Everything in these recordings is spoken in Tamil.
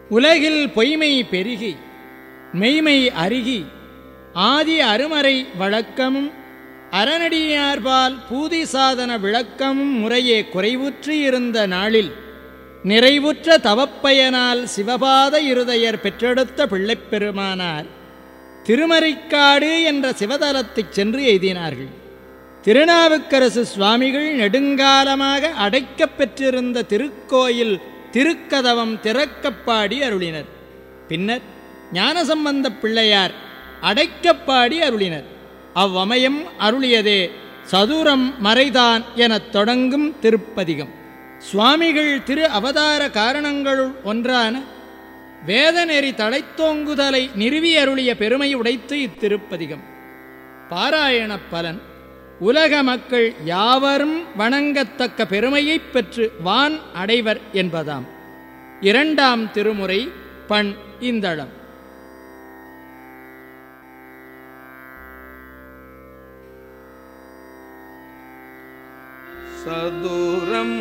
உலகில் பொய்மை பெருகி மெய்மை அருகி ஆதி அருமறை வழக்கமும் அறநடியார்பால் பூதி சாதன விளக்கமும் முறையே குறைவுற்று இருந்த நாளில் நிறைவுற்ற தவப்பயனால் சிவபாத இருதயர் பெற்றெடுத்த பிள்ளைப் பெருமானார் திருமறைக்காடு என்ற சிவதலத்தைச் சென்று எய்தினார்கள் திருநாவுக்கரசு சுவாமிகள் நெடுங்காலமாக அடைக்கப் பெற்றிருந்த திருக்கோயில் திருக்கதவம் திறக்கப்பாடி அருளினர் பின்னர் ஞானசம்பந்தப் பிள்ளையார் அடைக்கப்பாடி அருளினர் அவ்வமயம் அருளியதே சதுரம் மறைதான் எனத் தொடங்கும் திருப்பதிகம் சுவாமிகள் திரு அவதார காரணங்களுள் ஒன்றான வேதநெறி தழைத்தோங்குதலை நிறுவி அருளிய பெருமை உடைத்து இத்திருப்பதிகம் பாராயணப் பலன் உலக மக்கள் யாவரும் வணங்கத்தக்க பெருமையைப் பெற்று வான் அடைவர் என்பதாம் இரண்டாம் திருமுறை பண் இந்தளம் சதுரம்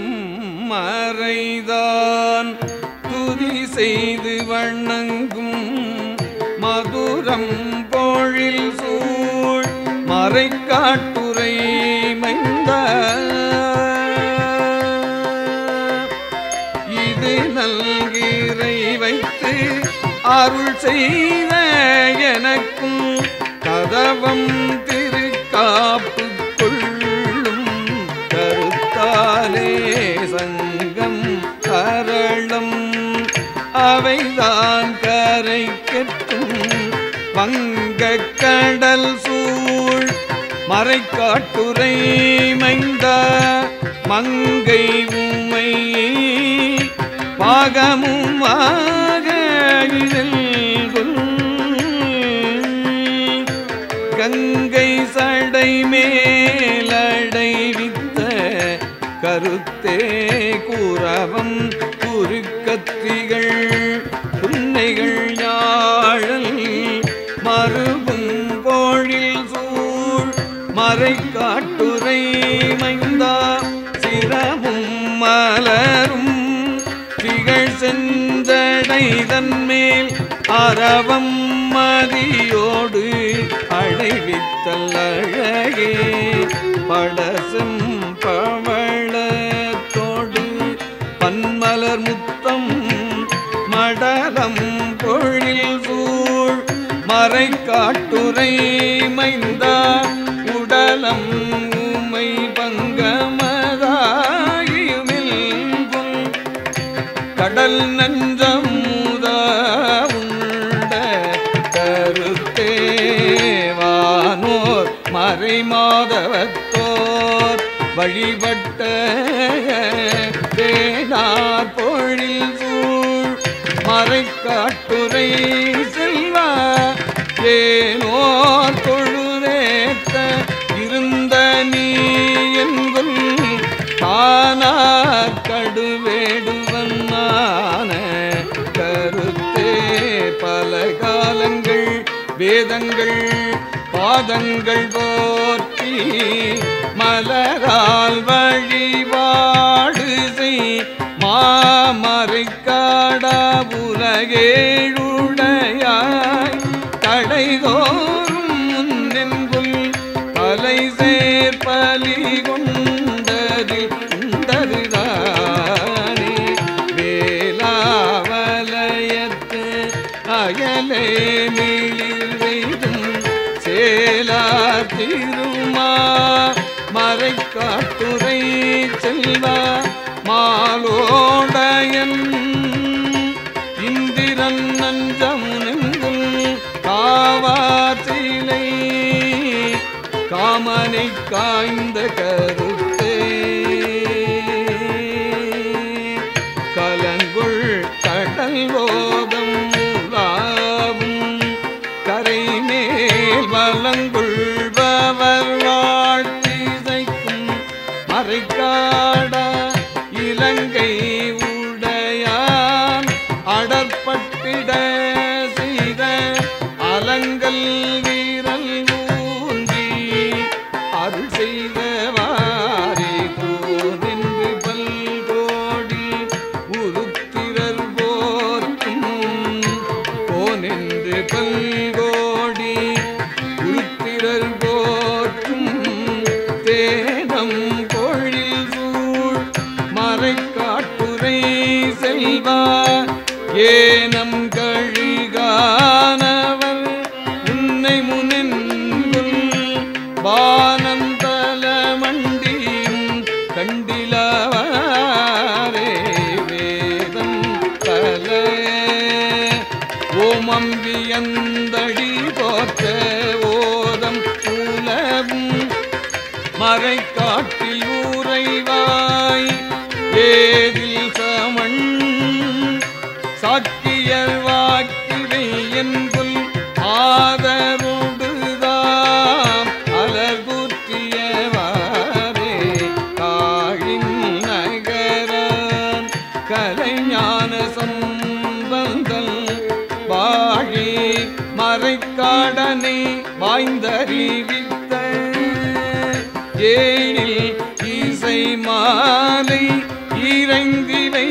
மறைதான் துதி செய்து வணங்கும் மதுரம் பொழில் சூழ் மறைக்காட்டுரை மைந்த இது நல்கிறை வைத்து அருள் செய்த எனக்கும் கதவம் திருக்காப்பு கொள்ளும் கருத்தாலே சங்கம் கரளம் அவைதான் கரை கெட்டும் வங்கக் கடல் சூழ் மறைக்காட்டுரை மைந்த மங்கை உமை பாகமுமாக இதில் கங்கை சடை மேலடைவித்த கருத்தே கூறவம் குறுக்கத்திகள் புன்னைகள் யாழல் மறுகும் கோழில் சூழ் மறைக்காட்டுரை மைந்தா சிரமும் மலரும் திகழ் செஞ்சடை தன்மேல் அறவம் மதியோடு அடைவித்தல் அழகே படசம் பவளத்தோடு பன்மலர் முத்தம் மடலம் பொழில் சூழ் மறைக்காட்டுரை மைந்தா உடலம் உமை பங்கமதாயுமில் கடல் நஞ்சம் உண்ட கருத்தேவானோர் மறைமாதவத்தோர் வழிபட்ட தேனார் பொழில் சூழ் மறைக்காட்டுரை செல்வா ஏனோர் தொழுதேத்த இருந்த நீ என்குல் தானார் கடுவேடுவன்னான கருத்தே பல காலங்கள் வேதங்கள் பாதங்கள் போற்றி மலரால் வழிபாடு செய் மாமறைக்காடா உலகேழுடையாய் கடைதோறும் முன்னென்குல் தலை சேர்பலி கொண்டதில் உண்டதுதானே வேலாவலயத்து அயலே மிளிர் வைதும் சேலா திருமா மறைக்காட்டுரை செல்வா மாலோடையன் இந்திரன் நஞ்சமுனெங்கும் காவாற்றிலை காமனை காய்ந்த கருத்தே கலங்குள் கடல் ஓதம் உலாவும் கரை மேல் வலங்குள்பவர் வாழ்த்திசைக்கும் மறைக்காடா இலங்கை உடையான் அடற்பட்டிட செய்த அலங்கல் வீரல் ஊன்றி அருள் செய்தவாரி தூரின்று பல்கோடி உருத்திரர் போர்க்கும் செல்வா ஏனம் கழிகானவர் உன்னை முனின்குல் பானம் தல மண்டியும் கண்டிலவாரே வேதம் தல ஓமம் வியந்தடி போற்ற ஓதம் உலவும் மறைக்காட்டில் உறைவாய் ஏதில் சமண் சாக்கியர் வாக்கிவை என்புல் ஆதருடுதாம் அலர்குற்றியவாரே காழின் நகரான் கலைஞான சம்பந்தல் வாழி மறைக்காடனை வாய்ந்தறிவித்த ஏழில் இசை மாலை இறைந்திவை